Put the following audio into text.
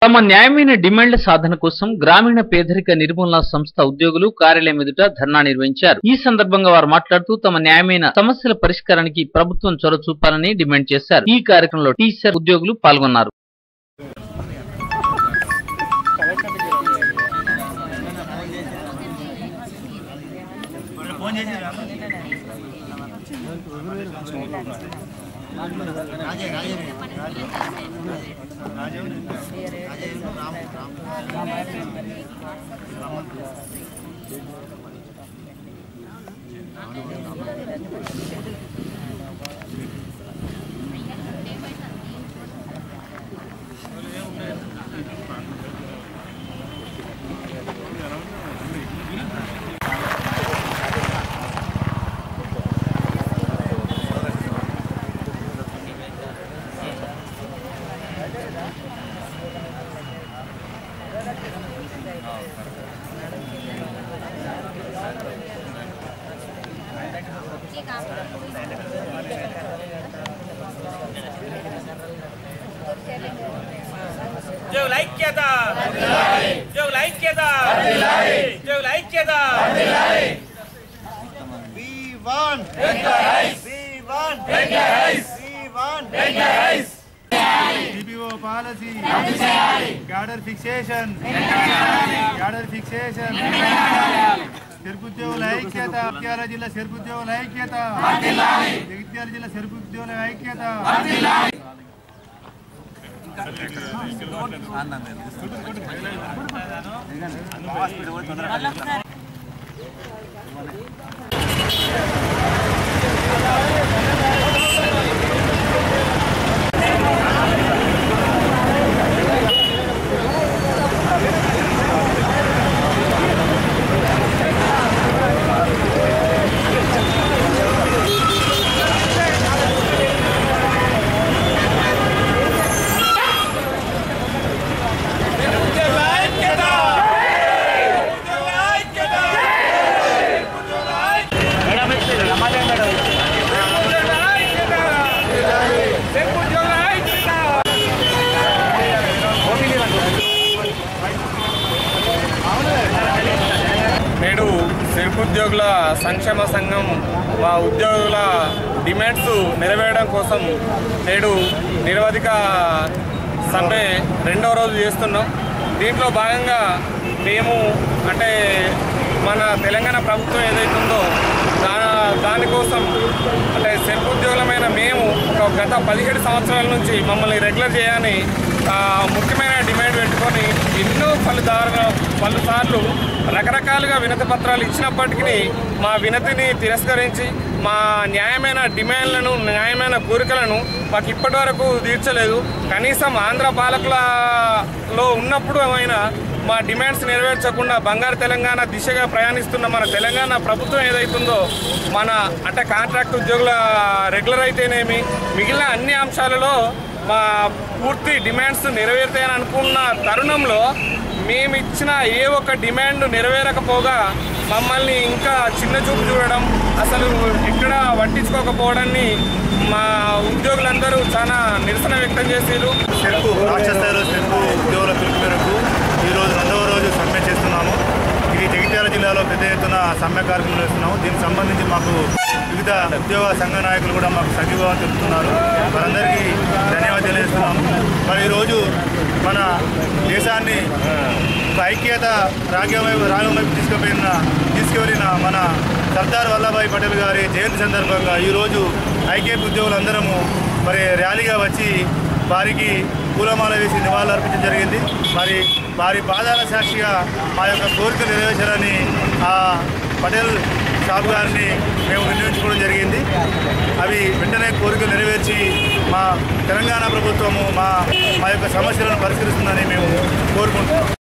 తమ న్యాయమైన డిమాండ్ల సాధన కోసం గ్రామీణ పేదరిక నిర్మూలన సంస్థ ఉద్యోగులు కార్యాలయం ఎదుట ధర్నా నిర్వహించారు ఈ సందర్భంగా వారు మాట్లాడుతూ తమ న్యాయమైన సమస్యల పరిష్కారానికి ప్రభుత్వం చొరవ చూపాలని డిమాండ్ చేశారు ఈ కార్యక్రమంలో టీచర్ ఉద్యోగులు పాల్గొన్నారు ఉద్యోగుల ఐక్యత ఉద్యోగుల ఐక్యత ఉద్యోగుల ఐక్యత We want We want We want TPO policy. Cadre fixation. Cadre fixation. సెరుపుద్యోగుల ఐక్యత జగిత్యాల జిల్లా సెరుపుద్యోగుల ఐక్యత జగిత్యాల జిల్లా సెరుపుద్యోగుల ఐక్యత ఉద్యోగుల ఐక్యత ఉద్యోగుల ఐక్యత ఉద్యోగుల ఐక్యత సెంపు ఉద్యోగుల ఐక్యత నేడు ఉద్యోగుల సంక్షేమ సంఘం మా ఉద్యోగుల డిమాండ్స్ నెరవేరడం కోసం నేడు నిరవధిక సమ్మె రెండవ రోజు చేస్తున్నాం దీంట్లో భాగంగా మేము అంటే మన తెలంగాణ ప్రభుత్వం ఏదైతుందో దా దానికోసం అంటే సెల్ఫ్ ఉద్యోగులమైన మేము ఒక గత పదిహేడు సంవత్సరాల నుంచి మమ్మల్ని రెగ్యులర్ చేయని ఆ, ముఖ్యమైన డిమాండ్ పెట్టుకొని ఎన్నో పలుదారు పలుసార్లు రకరకాలుగా వినతి పత్రాలు ఇచ్చినప్పటికీ మా వినతిని తిరస్కరించి మా న్యాయమైన డిమాండ్లను న్యాయమైన కోరికలను మాకు ఇప్పటి వరకు తీర్చలేదు కనీసం ఆంధ్ర పాలకులలో ఉన్నప్పుడు అయినా మా డిమాండ్స్ నెరవేర్చకుండా బంగారు తెలంగాణ దిశగా ప్రయాణిస్తున్న మన తెలంగాణ ప్రభుత్వం ఏదైతుందో మన అంటే కాంట్రాక్ట్ ఉద్యోగుల రెగ్యులర్ అయితేనేమి మిగిలిన అన్ని అంశాలలో మా పూర్తి డిమాండ్స్ నెరవేరుతాయని అనుకున్న తరుణంలో మేము ఇచ్చిన ఏ ఒక్క డిమాండ్ నెరవేరకపోగా మమ్మల్ని ఇంకా చిన్న చూపు చూడడం అసలు ఎక్కడ పట్టించుకోకపోవడాన్ని మా ఉద్యోగులందరూ చాలా నిరసన వ్యక్తం చేసారు సెరుపు రాష్ట్ర స్థాయిలో సెరుపు ఉద్యోగుల పిలుపు మేరకు ఈరోజు రెండవ రోజు సమ్మె చేస్తున్నాము ఇది జగిత్యాల జిల్లాలో పెద్ద ఎత్తున సమ్మె కార్యక్రమం చేస్తున్నాము దీనికి సంబంధించి మాకు వివిధ ఉద్యోగ సంఘ నాయకులు కూడా మాకు సజీవంగా తెలుపుతున్నారు వారందరికీ ధన్యవాదాలు తెలియజేస్తున్నాము మరి ఈరోజు మన దేశాన్ని ఒక ఐక్యత రాజ్యం వైపు రాగం వైపు తీసుకుపోయిన తీసుకువెళ్ళిన మన సర్దార్ వల్లభాయ్ పటేల్ గారి జయంతి సందర్భంగా ఈరోజు ఐక్యత ఉద్యోగులందరము మరి ర్యాలీగా వచ్చి వారికి పూలమాల వేసి నివాళులు అర్పించడం జరిగింది మరి వారి పాదాల సాక్షిగా మా యొక్క కోరికలు నెరవేర్చాలని ఆ పటేల్ సాబు గారిని మేము వినియోగించుకోవడం జరిగింది అవి వెంటనే కోరికలు నెరవేర్చి మా తెలంగాణ ప్రభుత్వము మా మా యొక్క సమస్యలను పరిష్కరిస్తుందని మేము కోరుకుంటున్నాం